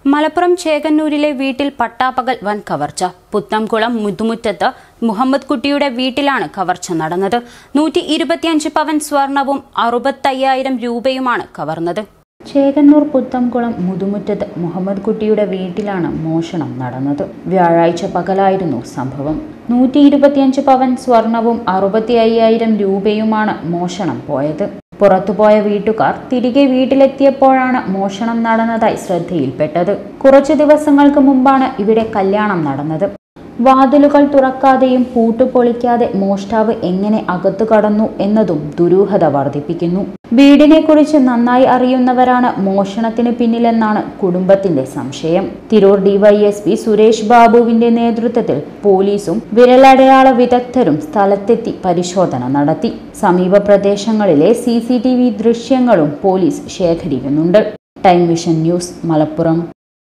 മലപ്പുറം ചേകന്നൂരിലെ വീട്ടിൽ പട്ടാപ്പകൽ വൻ കവർച്ച പുത്തംകുളം മുതുമുറ്റത്ത് മുഹമ്മദ് കുട്ടിയുടെ വീട്ടിലാണ് കവർച്ച നടന്നത് നൂറ്റി ഇരുപത്തിയഞ്ച് പവൻ സ്വർണവും അറുപത്തയ്യായിരം രൂപയുമാണ് കവർന്നത് ചേകന്നൂർ പുത്തംകുളം മുതുമുറ്റത്ത് മുഹമ്മദ് കുട്ടിയുടെ വീട്ടിലാണ് മോഷണം നടന്നത് വ്യാഴാഴ്ച പകലായിരുന്നു സംഭവം നൂറ്റി ഇരുപത്തിയഞ്ച് പവൻ സ്വർണവും അറുപത്തി അയ്യായിരം രൂപയുമാണ് മോഷണം പോയത് പുറത്തുപോയ വീട്ടുകാർ തിരികെ വീട്ടിലെത്തിയപ്പോഴാണ് മോഷണം നടന്നതായി ശ്രദ്ധയിൽപ്പെട്ടത് കുറച്ചു ദിവസങ്ങൾക്ക് മുമ്പാണ് ഇവിടെ കല്യാണം നടന്നത് വാതിലുകൾ തുറക്കാതെയും പൂട്ടുപൊളിക്കാതെ മോഷ്ടാവ് എങ്ങനെ അകത്തു കടന്നു എന്നതും ദുരൂഹത വർദ്ധിപ്പിക്കുന്നു വീടിനെക്കുറിച്ച് നന്നായി അറിയുന്നവരാണ് മോഷണത്തിന് പിന്നിലെന്നാണ് കുടുംബത്തിന്റെ സംശയം തിരൂർ ഡിവൈഎസ്പി സുരേഷ് ബാബുവിന്റെ നേതൃത്വത്തിൽ പോലീസും വിരലടയാള വിദഗ്ധരും സ്ഥലത്തെത്തി പരിശോധന നടത്തി സമീപ പ്രദേശങ്ങളിലെ സി ദൃശ്യങ്ങളും പോലീസ് ശേഖരിക്കുന്നുണ്ട് ടൈം വിഷൻ ന്യൂസ് മലപ്പുറം